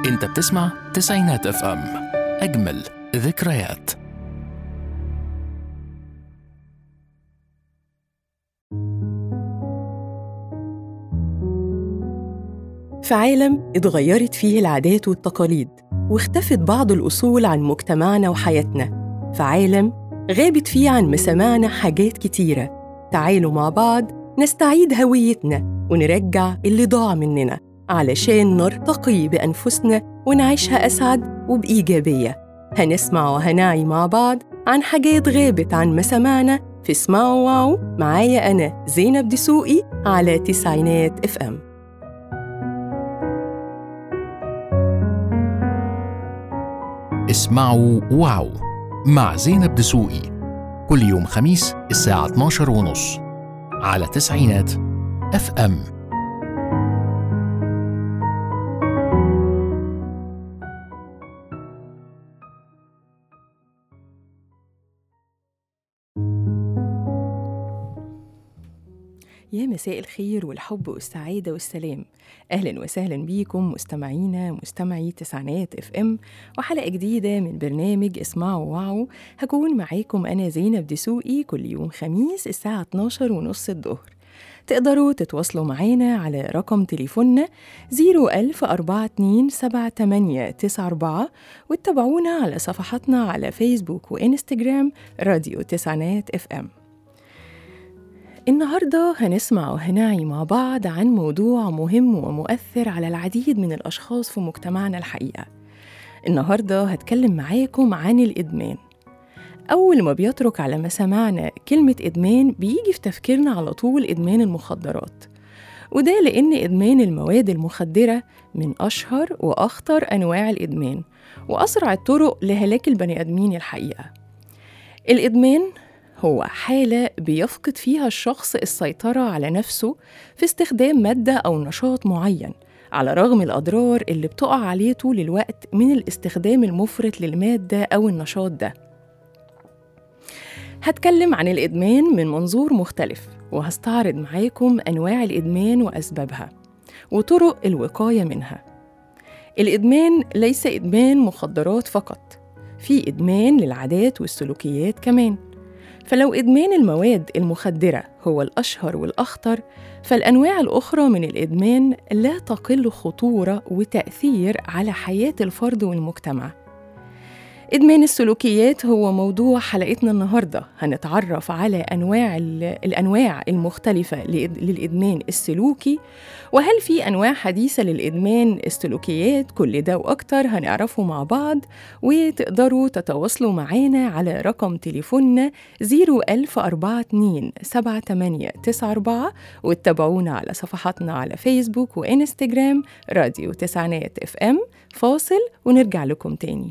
انت بتسمع تسعينات اف ام اجمل ذكريات في عالم اتغيرت فيه العادات والتقاليد واختفت بعض الأصول عن مجتمعنا وحياتنا في عالم غابت فيه عن مسامعنا حاجات كتيرة تعالوا مع بعض نستعيد هويتنا ونرجع اللي ضاع مننا علشان نرتقي بأنفسنا ونعيشها أسعد وبإيجابية هنسمع وهنعي مع بعض عن حاجات غابت عن مسامعنا في اسمعوا واو معايا أنا زينب دسوقي على تسعينات اف ام اسمعوا واو مع زينب دسوقي كل يوم خميس الساعة 12 ونص على تسعينات اف ام يا مساء الخير والحب والسعادة والسلام أهلا وسهلا بيكم مستمعينا مستمعي تسعينات اف ام وحلقة جديدة من برنامج اسمعوا واو هكون معاكم أنا زينب دسوقي كل يوم خميس الساعة 12 ونص الظهر تقدروا تتواصلوا معانا على رقم تليفوننا 010427894 واتبعونا على صفحاتنا على فيسبوك وإنستجرام راديو تسعينات اف ام النهارده هنسمع وهنعي مع بعض عن موضوع مهم ومؤثر على العديد من الأشخاص في مجتمعنا الحقيقة. النهارده هتكلم معاكم عن الإدمان. أول ما بيترك على مسامعنا كلمة إدمان بيجي في تفكيرنا على طول إدمان المخدرات. وده لأن إدمان المواد المخدرة من أشهر وأخطر أنواع الإدمان وأسرع الطرق لهلاك البني آدمين الحقيقة. الإدمان هو حالة بيفقد فيها الشخص السيطرة على نفسه في استخدام مادة أو نشاط معين على رغم الأضرار اللي بتقع عليه طول الوقت من الاستخدام المفرط للمادة أو النشاط ده هتكلم عن الإدمان من منظور مختلف وهستعرض معاكم أنواع الإدمان وأسبابها وطرق الوقاية منها الإدمان ليس إدمان مخدرات فقط في إدمان للعادات والسلوكيات كمان فلو إدمان المواد المخدرة هو الأشهر والأخطر فالأنواع الأخرى من الإدمان لا تقل خطورة وتأثير على حياة الفرد والمجتمع إدمان السلوكيات هو موضوع حلقتنا النهاردة هنتعرف على أنواع الأنواع المختلفة للإدمان السلوكي وهل في أنواع حديثة للإدمان السلوكيات كل ده وأكتر هنعرفه مع بعض وتقدروا تتواصلوا معانا على رقم تليفوننا 01042 واتبعونا على صفحاتنا على فيسبوك وإنستجرام راديو تسعينات اف ام فاصل ونرجع لكم تاني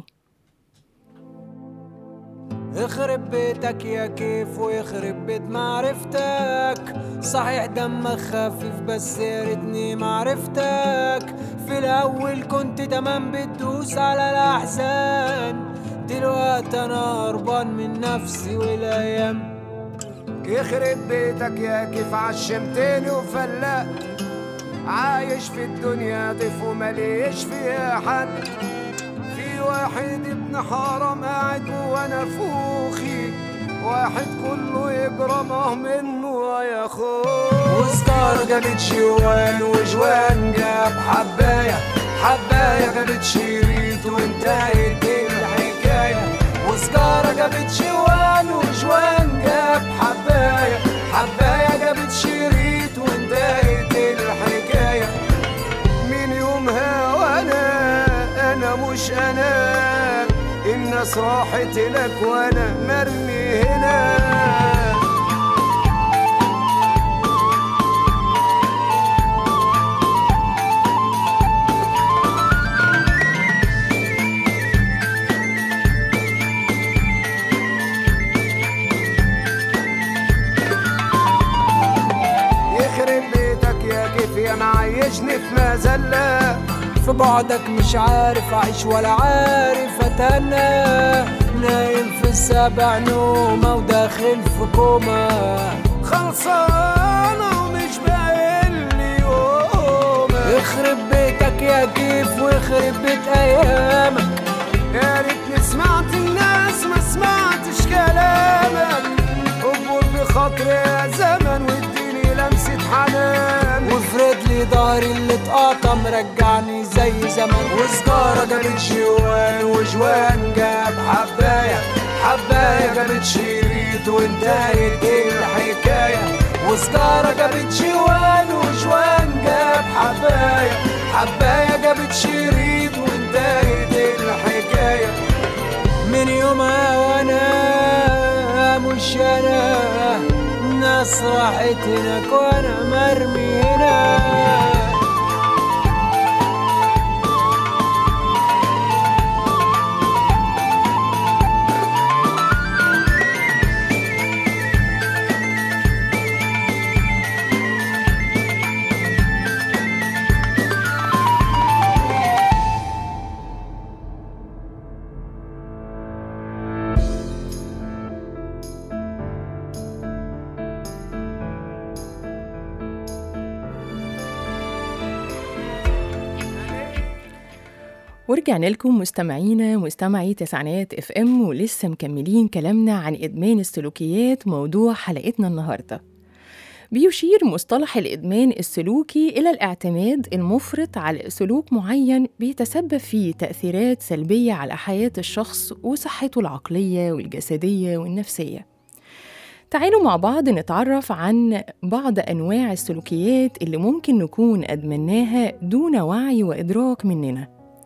يخرب بيتك يا كيف ويخرب بيت معرفتك صحيح دمك خفيف بس يا ريتني معرفتك في الاول كنت تمام بتدوس على الاحزان دلوقتي انا هربان من نفسي والايام يخرب بيتك يا كيف عشمتني وفلقت عايش في الدنيا ضيف ومليش فيها حد في واحد ابن حرام قاعد جوا نفوخي واحد كله يجرمه منه يا اخوه وستار جابت شوان وجوان جاب حبايه حبايه جابت شريط وانتهت الحكايه وسجارة جابت شوان وجوان جاب حبايه حبايه جابت شريط وانتهت الحكايه من يومها وانا انا مش انا الناس راحت لك وانا مرمي هنا يخرب بيتك يا كيف يا معيشني في مذله في بعدك مش عارف اعيش ولا عارف اتهنى نايم في السبع نومة وداخل في كوما خلصانة ومش باين لي يوم يخرب بيتك يا يا كيف ويخرب بيت ايامك يا ريتني سمعت الناس ما سمعتش كلامك اكبر بخاطري يا زمن واديني لمسة حنان وافرد لي ظهري اللي اتقطع مرجعني زي زمان وسجارة جابت جوان وجوان جاب حباية حباية جابت شريط وانتهت الحكاية وسجارة جابت جوان وجوان جاب حباية حباية جابت شريط وانتهت الحكاية من يومها وانا مش انا الناس راحت هناك وانا مرمي هنا ورجعنا لكم مستمعينا مستمعي تسعينات اف ام ولسه مكملين كلامنا عن ادمان السلوكيات موضوع حلقتنا النهارده بيشير مصطلح الادمان السلوكي الى الاعتماد المفرط على سلوك معين بيتسبب في تاثيرات سلبيه على حياه الشخص وصحته العقليه والجسديه والنفسيه تعالوا مع بعض نتعرف عن بعض انواع السلوكيات اللي ممكن نكون ادمناها دون وعي وادراك مننا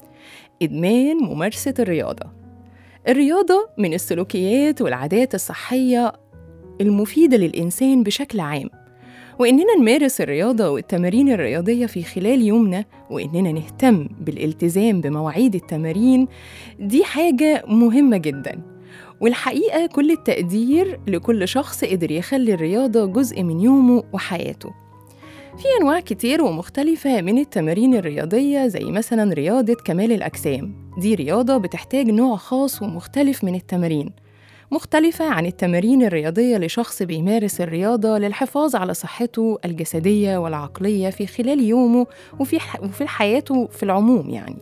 إدمان ممارسة الرياضة الرياضة من السلوكيات والعادات الصحية المفيدة للإنسان بشكل عام وإننا نمارس الرياضة والتمارين الرياضية في خلال يومنا وإننا نهتم بالالتزام بمواعيد التمارين دي حاجة مهمة جدا والحقيقة كل التقدير لكل شخص قدر يخلي الرياضة جزء من يومه وحياته في أنواع كتير ومختلفة من التمارين الرياضية زي مثلا رياضة كمال الأجسام دي رياضة بتحتاج نوع خاص ومختلف من التمارين مختلفة عن التمارين الرياضية لشخص بيمارس الرياضة للحفاظ على صحته الجسدية والعقلية في خلال يومه وفي, ح... وفي حياته في العموم يعني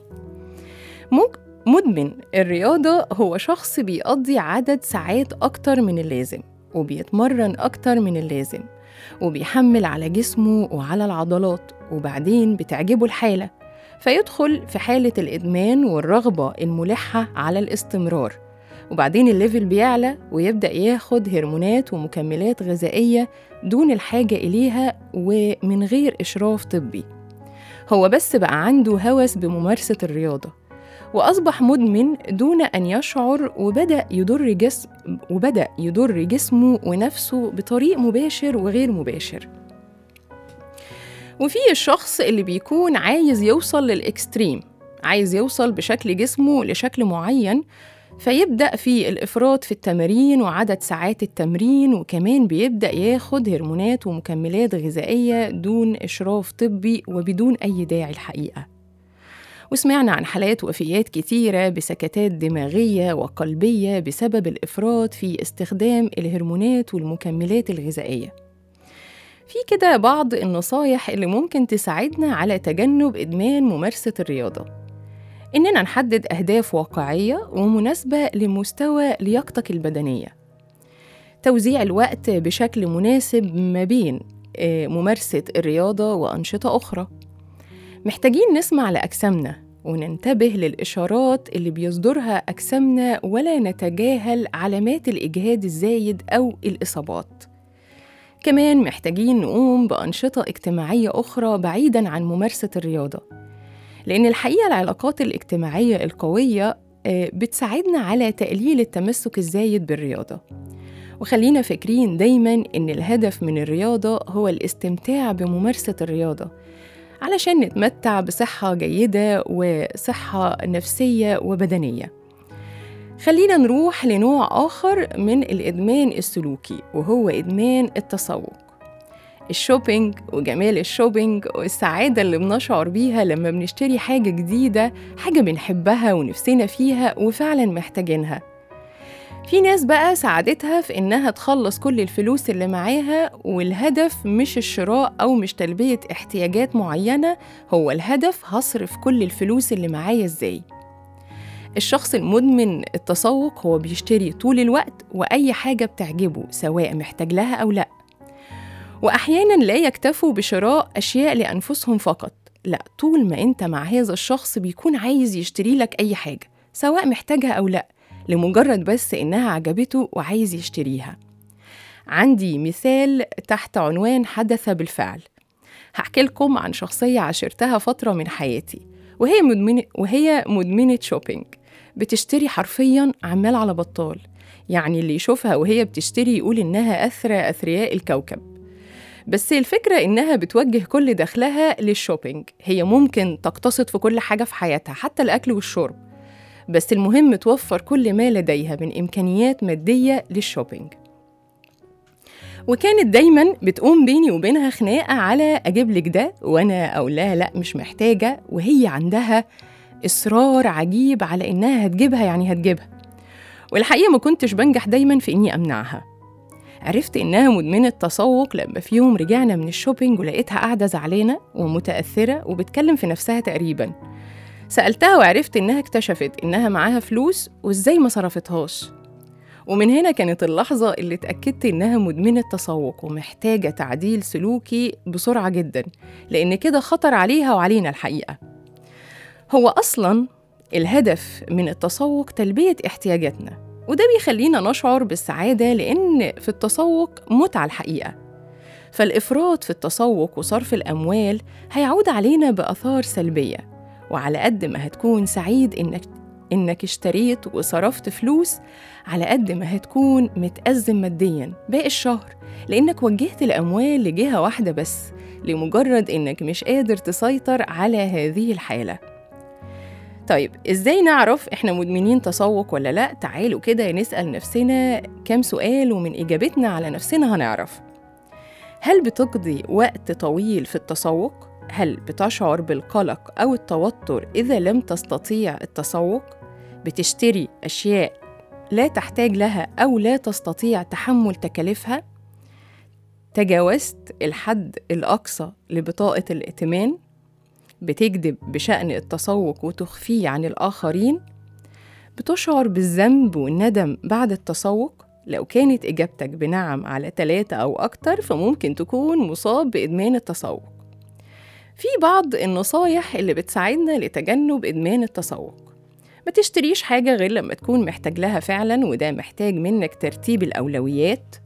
ممكن مدمن الرياضة هو شخص بيقضي عدد ساعات أكتر من اللازم وبيتمرن أكتر من اللازم وبيحمل على جسمه وعلى العضلات وبعدين بتعجبه الحالة فيدخل في حالة الإدمان والرغبة الملحة على الاستمرار وبعدين الليفل بيعلى ويبدأ ياخد هرمونات ومكملات غذائية دون الحاجة إليها ومن غير إشراف طبي هو بس بقى عنده هوس بممارسة الرياضة وأصبح مدمن دون أن يشعر وبدأ يضر جسم وبدأ يضر جسمه ونفسه بطريق مباشر وغير مباشر وفي الشخص اللي بيكون عايز يوصل للإكستريم عايز يوصل بشكل جسمه لشكل معين فيبدأ في الإفراط في التمارين وعدد ساعات التمرين وكمان بيبدأ ياخد هرمونات ومكملات غذائية دون إشراف طبي وبدون أي داعي الحقيقة وسمعنا عن حالات وفيات كتيرة بسكتات دماغية وقلبية بسبب الإفراط في استخدام الهرمونات والمكملات الغذائية في كده بعض النصايح اللي ممكن تساعدنا على تجنب إدمان ممارسة الرياضة إننا نحدد أهداف واقعية ومناسبة لمستوى لياقتك البدنية توزيع الوقت بشكل مناسب ما بين ممارسة الرياضة وأنشطة أخرى محتاجين نسمع لأجسامنا وننتبه للإشارات اللي بيصدرها أجسامنا ولا نتجاهل علامات الإجهاد الزايد أو الإصابات كمان محتاجين نقوم بأنشطة اجتماعية أخرى بعيداً عن ممارسة الرياضة لأن الحقيقة العلاقات الاجتماعية القوية بتساعدنا على تقليل التمسك الزايد بالرياضة وخلينا فاكرين دايماً إن الهدف من الرياضة هو الاستمتاع بممارسة الرياضة علشان نتمتع بصحة جيدة وصحة نفسية وبدنية خلينا نروح لنوع آخر من الإدمان السلوكي وهو إدمان التسوق الشوبينج وجمال الشوبينج والسعادة اللي بنشعر بيها لما بنشتري حاجة جديدة حاجة بنحبها ونفسنا فيها وفعلا محتاجينها في ناس بقى ساعدتها في إنها تخلص كل الفلوس اللي معاها والهدف مش الشراء أو مش تلبية احتياجات معينة هو الهدف هصرف كل الفلوس اللي معايا إزاي الشخص المدمن التسوق هو بيشتري طول الوقت وأي حاجة بتعجبه سواء محتاج لها أو لأ وأحيانا لا يكتفوا بشراء أشياء لأنفسهم فقط لا طول ما أنت مع هذا الشخص بيكون عايز يشتري لك أي حاجة سواء محتاجها أو لأ لمجرد بس إنها عجبته وعايز يشتريها عندي مثال تحت عنوان حدث بالفعل هحكي لكم عن شخصية عاشرتها فترة من حياتي وهي مدمنة وهي مدمنة شوبينج بتشتري حرفيا عمال على بطال يعني اللي يشوفها وهي بتشتري يقول إنها أثرى أثرياء الكوكب بس الفكرة إنها بتوجه كل دخلها للشوبينج هي ممكن تقتصد في كل حاجة في حياتها حتى الأكل والشرب بس المهم توفر كل ما لديها من إمكانيات مادية للشوبينج وكانت دايما بتقوم بيني وبينها خناقة على أجيب لك ده وأنا أقول لها لأ مش محتاجة وهي عندها إصرار عجيب على إنها هتجيبها يعني هتجيبها والحقيقة ما كنتش بنجح دايما في إني أمنعها عرفت إنها مدمنة تسوق لما في يوم رجعنا من الشوبينج ولقيتها قاعدة زعلانة ومتأثرة وبتكلم في نفسها تقريبا سألتها وعرفت إنها اكتشفت إنها معاها فلوس وإزاي ما صرفتهاش ومن هنا كانت اللحظة اللي اتأكدت إنها مدمنة تسوق ومحتاجة تعديل سلوكي بسرعة جدا لأن كده خطر عليها وعلينا الحقيقة هو أصلا الهدف من التسوق تلبية احتياجاتنا وده بيخلينا نشعر بالسعادة لأن في التسوق متعة الحقيقة فالإفراط في التسوق وصرف الأموال هيعود علينا بآثار سلبية وعلى قد ما هتكون سعيد إنك إنك اشتريت وصرفت فلوس على قد ما هتكون متأزم ماديا باقي الشهر لأنك وجهت الأموال لجهة واحدة بس لمجرد إنك مش قادر تسيطر على هذه الحالة طيب إزاي نعرف إحنا مدمنين تسوق ولا لأ؟ تعالوا كده نسأل نفسنا كام سؤال ومن إجابتنا على نفسنا هنعرف هل بتقضي وقت طويل في التسوق؟ هل بتشعر بالقلق أو التوتر إذا لم تستطيع التسوق؟ بتشتري أشياء لا تحتاج لها أو لا تستطيع تحمل تكاليفها؟ تجاوزت الحد الأقصى لبطاقة الائتمان؟ بتكذب بشأن التسوق وتخفيه عن الآخرين؟ بتشعر بالذنب والندم بعد التسوق؟ لو كانت إجابتك بنعم على ثلاثة أو أكتر فممكن تكون مصاب بإدمان التسوق في بعض النصايح اللي بتساعدنا لتجنب إدمان التسوق ما تشتريش حاجة غير لما تكون محتاج لها فعلا وده محتاج منك ترتيب الأولويات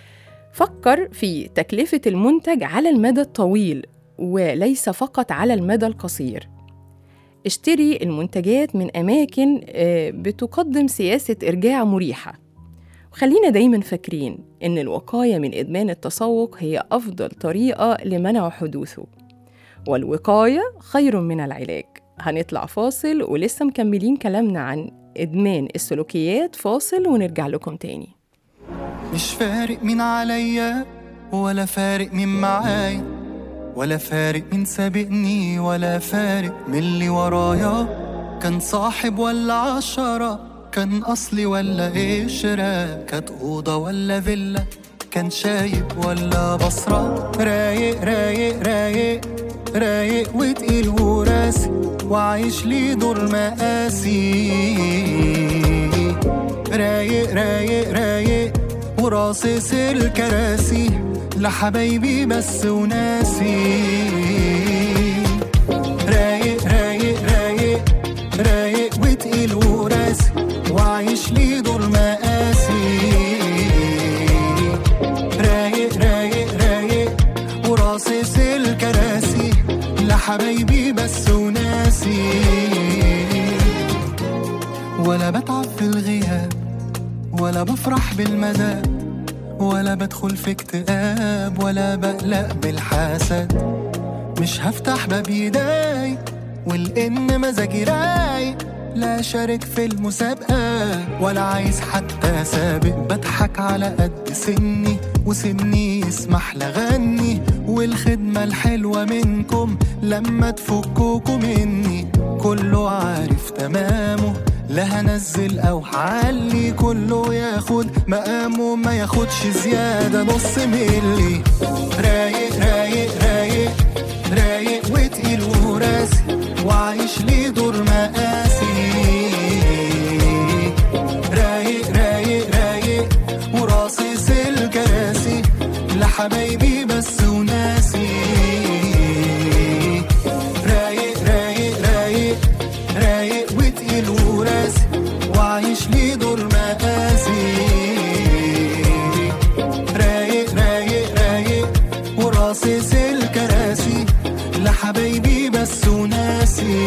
فكر في تكلفة المنتج على المدى الطويل وليس فقط على المدى القصير اشتري المنتجات من أماكن آه، بتقدم سياسة إرجاع مريحة وخلينا دايما فاكرين إن الوقاية من إدمان التسوق هي أفضل طريقة لمنع حدوثه والوقاية خير من العلاج هنطلع فاصل ولسه مكملين كلامنا عن إدمان السلوكيات فاصل ونرجع لكم تاني مش فارق مين عليا ولا فارق مين معايا ولا فارق مين سابقني ولا فارق من اللي ورايا كان صاحب ولا عشرة كان أصلي ولا قشرة كانت أوضة ولا فيلا كان شايب ولا بصرة رايق رايق رايق رايق وتقيل وراسي وعايش لي دور مقاسي رايق رايق رايق وراصص الكراسي لحبايبي بس وناسي رايق رايق رايق رايق وتقيل وراسي وعايش لي دور مقاسي رايق رايق رايق وراصص الكراسي لحبايبي بس وناسي ولا بتعب في الغياب ولا بفرح بالمدى ولا بدخل في اكتئاب ولا بقلق بالحسد مش هفتح باب يداي والإن مزاجي رايق لا شارك في المسابقة ولا عايز حتى سابق بضحك على قد سني وسني يسمح لغني والخدمة الحلوة منكم لما تفكوكوا مني كله عارف تمامه لا هنزل او هعلي كله ياخد مقامه ما ياخدش زيادة نص ملي رايق رايق رايق رايق وتقيل وراسي وعايش ليه دور مقاسي رايق رايق رايق وراصص الكراسي لحبايبي بس وناسي رايق رايق رايق رايق وتقيل وراسي وعايش ليه دور مقاسي رايق رايق رايق وراصص الكراسي لحبايبي بس وناسي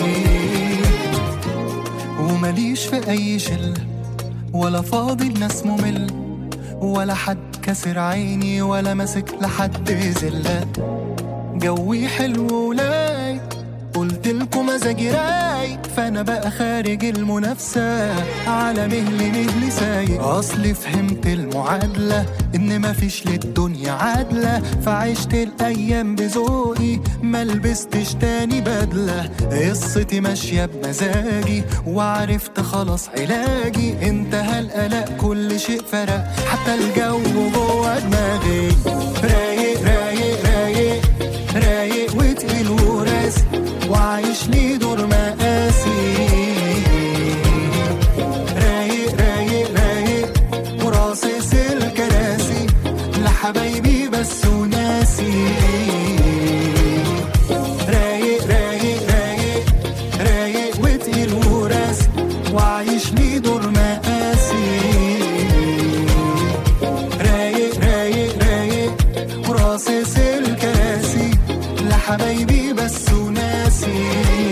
ومليش في أي شلة ولا فاضي الناس ممل ولا حد كسر عيني ولا ماسك لحد زلة جوي حلو ولاي قلت لكم مزاجي رايق فانا بقى خارج المنافسة على مهلي مهلي سايق اصلي فهمت المعادلة ان مفيش للدنيا عادلة فعشت الايام بذوقي ما لبستش تاني بدلة قصتي ماشية بمزاجي وعرفت خلاص علاجي انتهى القلق كل شيء فرق حتى الجو جوه دماغي رايق رايق رايق رايق وتقيل وراسي وعايش ليه دور مقاسي رايق رايق رايق وراصص الكراسي لحبايبي بس وناسي رايق رايق رايق رايق وتقيل وراسي وعايش ليه دور مقاسي رايق رايق رايق وراصص الكراسي لحبايبي بس وناسي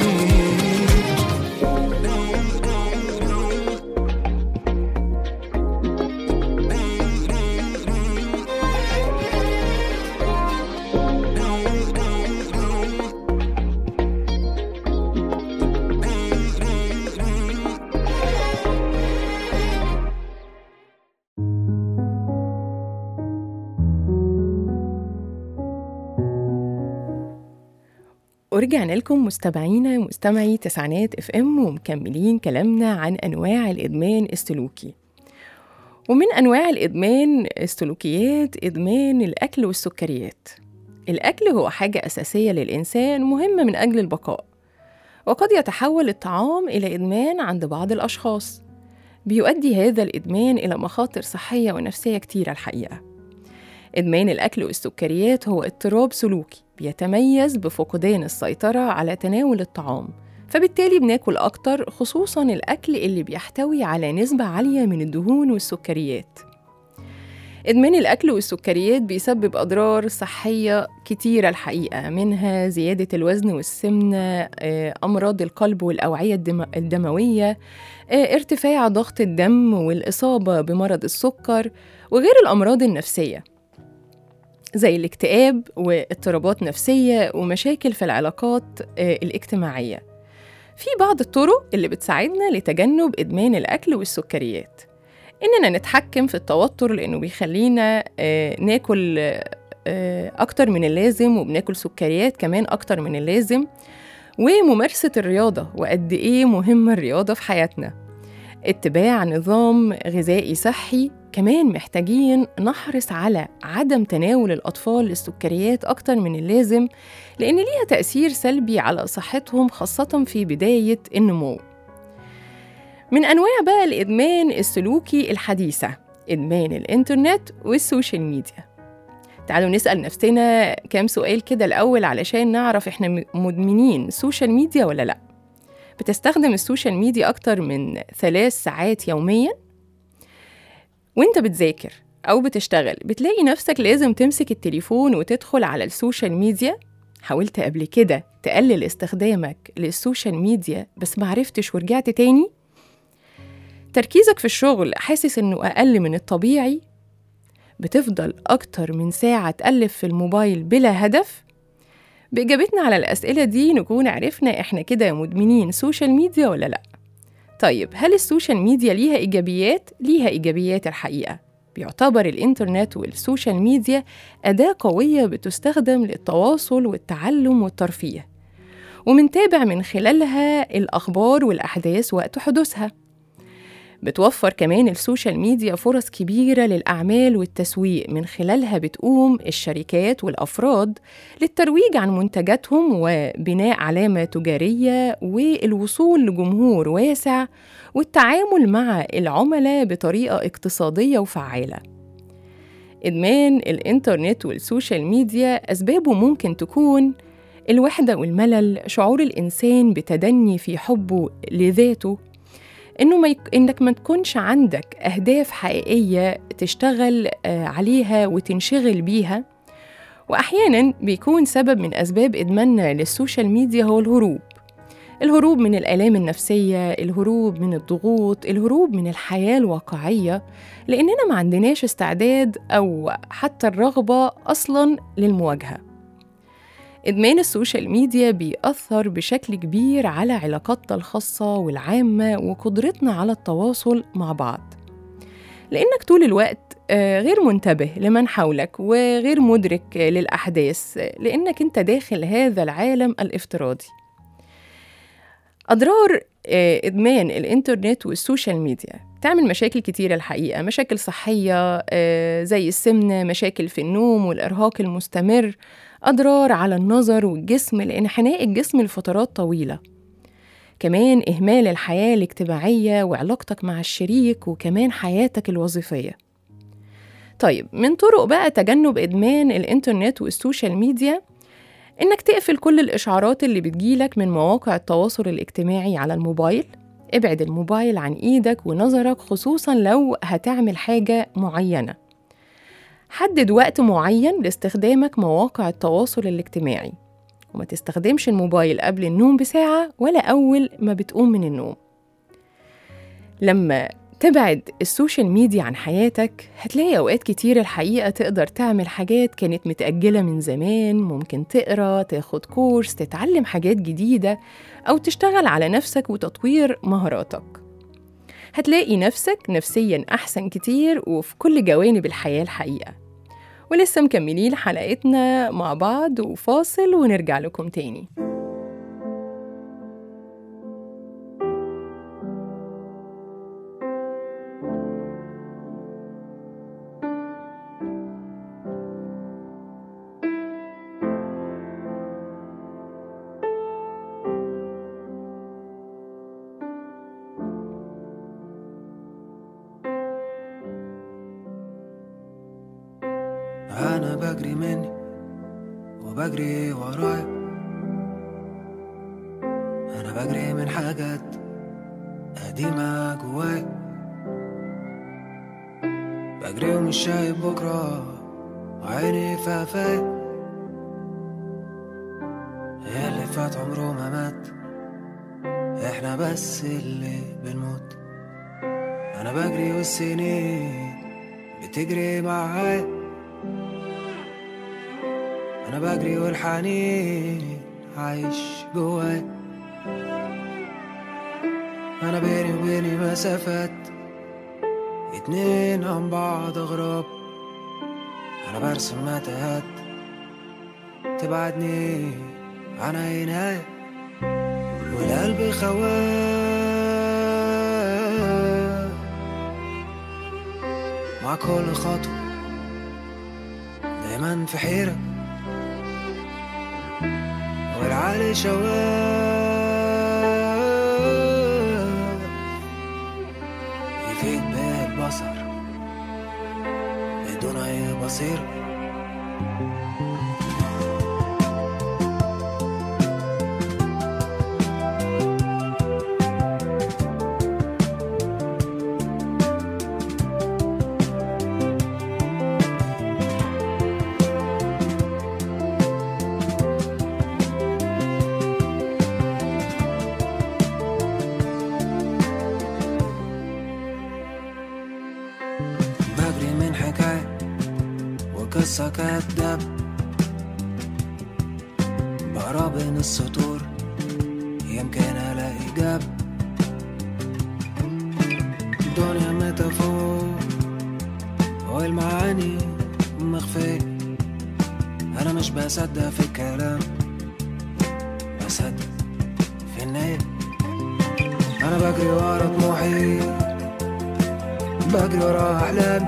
ورجعنا لكم مستمعينا مستمعي تسعينات اف ام ومكملين كلامنا عن انواع الادمان السلوكي ومن انواع الادمان السلوكيات ادمان الاكل والسكريات الاكل هو حاجه اساسيه للانسان مهمه من اجل البقاء وقد يتحول الطعام الى ادمان عند بعض الاشخاص بيؤدي هذا الادمان الى مخاطر صحيه ونفسيه كتيره الحقيقه إدمان الأكل والسكريات هو اضطراب سلوكي بيتميز بفقدان السيطرة على تناول الطعام فبالتالي بناكل أكتر خصوصا الأكل اللي بيحتوي على نسبة عالية من الدهون والسكريات إدمان الأكل والسكريات بيسبب أضرار صحية كتيرة الحقيقة منها زيادة الوزن والسمنة آه، أمراض القلب والأوعية الدم- الدموية آه، ارتفاع ضغط الدم والإصابة بمرض السكر وغير الأمراض النفسية زي الاكتئاب واضطرابات نفسية ومشاكل في العلاقات آه، الاجتماعية في بعض الطرق اللي بتساعدنا لتجنب إدمان الأكل والسكريات إننا نتحكم في التوتر لأنه بيخلينا آه، ناكل آه، أكتر من اللازم وبناكل سكريات كمان أكتر من اللازم وممارسة الرياضة وقد إيه مهمة الرياضة في حياتنا اتباع نظام غذائي صحي كمان محتاجين نحرص على عدم تناول الأطفال للسكريات أكتر من اللازم لأن ليها تأثير سلبي على صحتهم خاصة في بداية النمو من أنواع بقى الإدمان السلوكي الحديثة إدمان الإنترنت والسوشيال ميديا تعالوا نسأل نفسنا كام سؤال كده الأول علشان نعرف إحنا م- مدمنين سوشيال ميديا ولا لأ بتستخدم السوشيال ميديا أكتر من ثلاث ساعات يومياً وانت بتذاكر أو بتشتغل بتلاقي نفسك لازم تمسك التليفون وتدخل على السوشيال ميديا حاولت قبل كده تقلل استخدامك للسوشيال ميديا بس معرفتش ورجعت تاني تركيزك في الشغل حاسس انه أقل من الطبيعي بتفضل أكتر من ساعة تقلب في الموبايل بلا هدف بإجابتنا على الأسئلة دي نكون عرفنا إحنا كده مدمنين سوشيال ميديا ولا لأ طيب هل السوشيال ميديا ليها إيجابيات؟ ليها إيجابيات الحقيقة بيعتبر الإنترنت والسوشيال ميديا أداة قوية بتستخدم للتواصل والتعلم والترفيه ومنتابع من خلالها الأخبار والأحداث وقت حدوثها بتوفر كمان السوشيال ميديا فرص كبيرة للأعمال والتسويق من خلالها بتقوم الشركات والأفراد للترويج عن منتجاتهم وبناء علامة تجارية والوصول لجمهور واسع والتعامل مع العملاء بطريقة اقتصادية وفعالة إدمان الإنترنت والسوشيال ميديا أسبابه ممكن تكون الوحدة والملل شعور الإنسان بتدني في حبه لذاته إنه ما يك... إنك ما تكونش عندك أهداف حقيقية تشتغل آه، عليها وتنشغل بيها وأحياناً بيكون سبب من أسباب إدماننا للسوشيال ميديا هو الهروب الهروب من الآلام النفسية الهروب من الضغوط الهروب من الحياة الواقعية لأننا ما عندناش استعداد أو حتى الرغبة أصلاً للمواجهة إدمان السوشيال ميديا بيأثر بشكل كبير على علاقاتنا الخاصة والعامة وقدرتنا على التواصل مع بعض لأنك طول الوقت آه، غير منتبه لمن حولك وغير مدرك للأحداث لأنك أنت داخل هذا العالم الافتراضي أضرار آه، إدمان الإنترنت والسوشيال ميديا تعمل مشاكل كتيرة الحقيقة مشاكل صحية آه، زي السمنة مشاكل في النوم والإرهاق المستمر أضرار على النظر والجسم لانحناء الجسم لفترات طويلة كمان إهمال الحياة الاجتماعية وعلاقتك مع الشريك وكمان حياتك الوظيفية طيب من طرق بقى تجنب إدمان الإنترنت والسوشيال ميديا إنك تقفل كل الإشعارات اللي بتجيلك من مواقع التواصل الاجتماعي على الموبايل ابعد الموبايل عن إيدك ونظرك خصوصا لو هتعمل حاجة معينة حدد وقت معين لاستخدامك مواقع التواصل الاجتماعي وما تستخدمش الموبايل قبل النوم بساعة ولا أول ما بتقوم من النوم لما تبعد السوشيال ميديا عن حياتك هتلاقي أوقات كتير الحقيقة تقدر تعمل حاجات كانت متأجلة من زمان ممكن تقرأ تاخد كورس تتعلم حاجات جديدة أو تشتغل على نفسك وتطوير مهاراتك هتلاقي نفسك نفسيا أحسن كتير وفي كل جوانب الحياة الحقيقة ولسه مكملين حلقتنا مع بعض وفاصل ونرجع لكم تاني انا بجري مني وبجري ورايا انا بجري من حاجات قديمة جوايا بجري ومش شايف بكرة وعيني في قفايا يا اللي فات عمره ما مات احنا بس اللي بنموت انا بجري والسنين بتجري معايا انا بجري والحنين عايش جوايا انا بيني وبيني مسافات اتنين عن بعض اغراب انا برسم متاهات تبعدني عن عيناي والقلب خواه مع كل خطوة دايما في حيرة والعالي شواف يفيد بالبصر بدون أي بصيرة بجري من حكاية وقصة كداب بقرا بين السطور يمكن ألاقي جاب الدنيا ميتافور والمعاني مخفية أنا مش بصدق في الكلام بصدق عينيا انا بجري ورا طموحي بجري ورا احلامي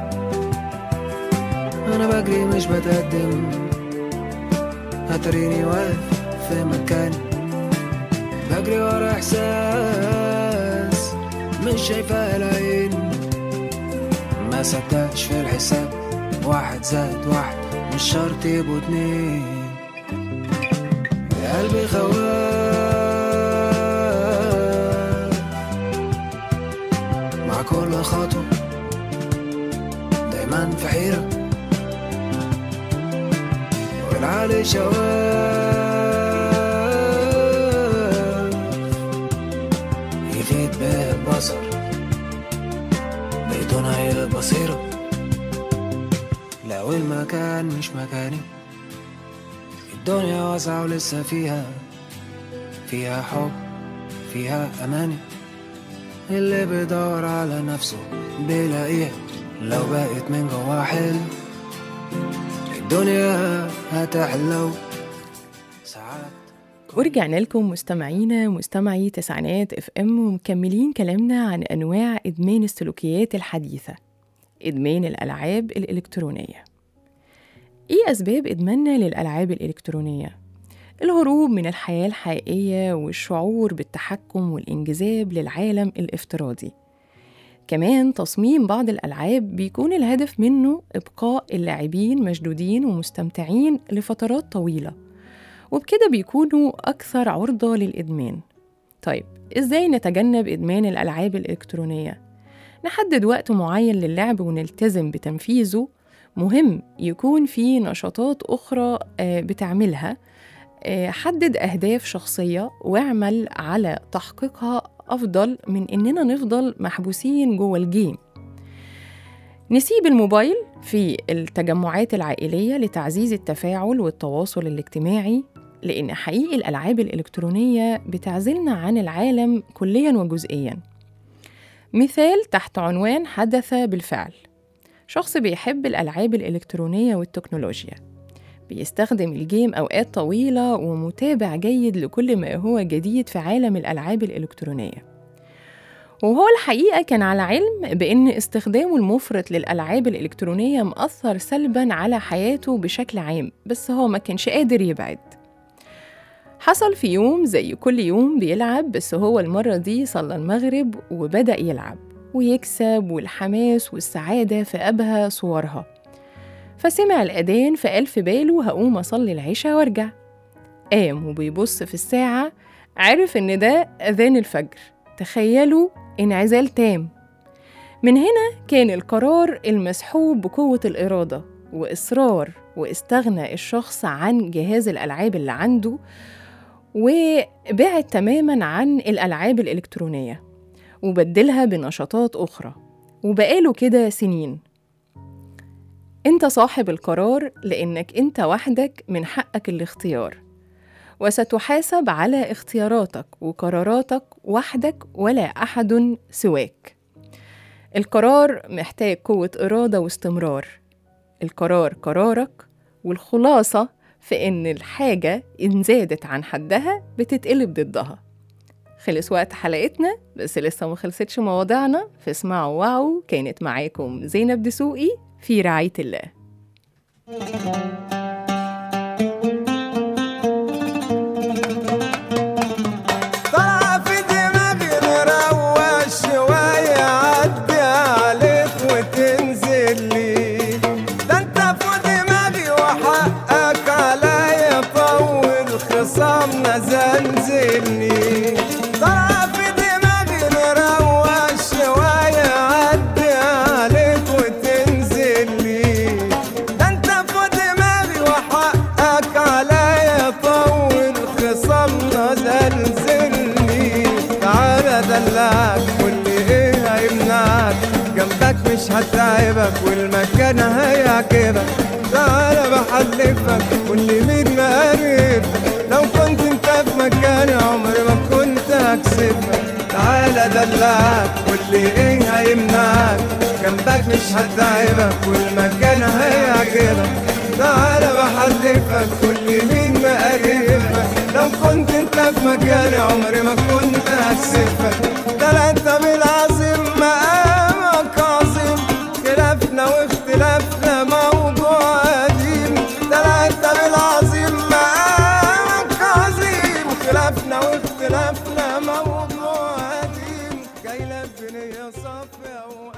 انا بجري مش بتقدم هتريني واقف في مكاني بجري ورا احساس مش شايفاه العين ما صدقتش في الحساب واحد زائد واحد مش شرط يبقوا اتنين يا قلبي خواف مع كل خطوة دايما في حيرة والعقل شواف يفيد به البصر بدون أي بصيرة لو المكان مش مكاني الدنيا واسعة ولسه فيها فيها حب فيها أماني اللي بيدور على نفسه بيلاقيها لو بقت من جوا حلم الدنيا هتحلو ساعات ورجعنا لكم مستمعينا مستمعي تسعينات اف ام ومكملين كلامنا عن انواع ادمان السلوكيات الحديثه ادمان الالعاب الالكترونيه ايه اسباب ادماننا للالعاب الالكترونيه الهروب من الحياه الحقيقيه والشعور بالتحكم والانجذاب للعالم الافتراضي كمان تصميم بعض الألعاب بيكون الهدف منه إبقاء اللاعبين مشدودين ومستمتعين لفترات طويلة وبكده بيكونوا أكثر عرضة للإدمان طيب إزاي نتجنب إدمان الألعاب الإلكترونية؟ نحدد وقت معين للعب ونلتزم بتنفيذه مهم يكون في نشاطات أخرى آه، بتعملها آه، حدد أهداف شخصية واعمل على تحقيقها أفضل من إننا نفضل محبوسين جوه الجيم نسيب الموبايل في التجمعات العائلية لتعزيز التفاعل والتواصل الاجتماعي لأن حقيقي الألعاب الإلكترونية بتعزلنا عن العالم كليا وجزئيا مثال تحت عنوان حدث بالفعل شخص بيحب الألعاب الإلكترونية والتكنولوجيا بيستخدم الجيم أوقات طويلة ومتابع جيد لكل ما هو جديد في عالم الألعاب الإلكترونية وهو الحقيقة كان على علم بأن استخدامه المفرط للألعاب الإلكترونية مأثر سلبا على حياته بشكل عام بس هو ما كانش قادر يبعد حصل في يوم زي كل يوم بيلعب بس هو المرة دي صلى المغرب وبدأ يلعب ويكسب والحماس والسعادة في أبهى صورها فسمع الأذان فقال في باله هقوم أصلي العشاء وأرجع قام وبيبص في الساعة عرف إن ده أذان الفجر تخيلوا انعزال تام من هنا كان القرار المسحوب بقوة الإرادة وإصرار واستغنى الشخص عن جهاز الألعاب اللي عنده وبعد تماما عن الألعاب الإلكترونية وبدلها بنشاطات أخرى وبقاله كده سنين انت صاحب القرار لانك انت وحدك من حقك الاختيار وستحاسب على اختياراتك وقراراتك وحدك ولا احد سواك القرار محتاج قوه اراده واستمرار القرار قرارك والخلاصه في ان الحاجه ان زادت عن حدها بتتقلب ضدها خلص وقت حلقتنا بس لسه ما خلصتش مواضيعنا فاسمعوا واو كانت معاكم زينب دسوقي في رعاية الله طلع في دماغي مروق شوية عدي عليك وتنزل لي ده انت في دماغي وحقك عليا طول خصامنا زلزلني طلع في دماغي مروق شوية عدي عليك وتنزل لي ده انت في دماغي وحقك عليا طول خصامنا زلزلني تعالى دلعك واللي ايه هيمنعك جنبك مش هتعبك والمكان هيعجبك تعالى بحلفك واللي مين مقرب لو كنت انت في مكاني عمري ما كنت هكسبك تعالى دلعك واللي ايه هيمنعك جنبك مش هتعبك والمكان هيعجبك تعالى بحلفك كل مين مقرفك لو كنت انت في مكاني عمري ما كنت هكسفك ده انت بالعظيم مقامك عظيم خلافنا واختلافنا موضوع قديم ده انت بالعظيم مقامك عظيم خلافنا واختلافنا موضوع قديم جاي لك بنية صافية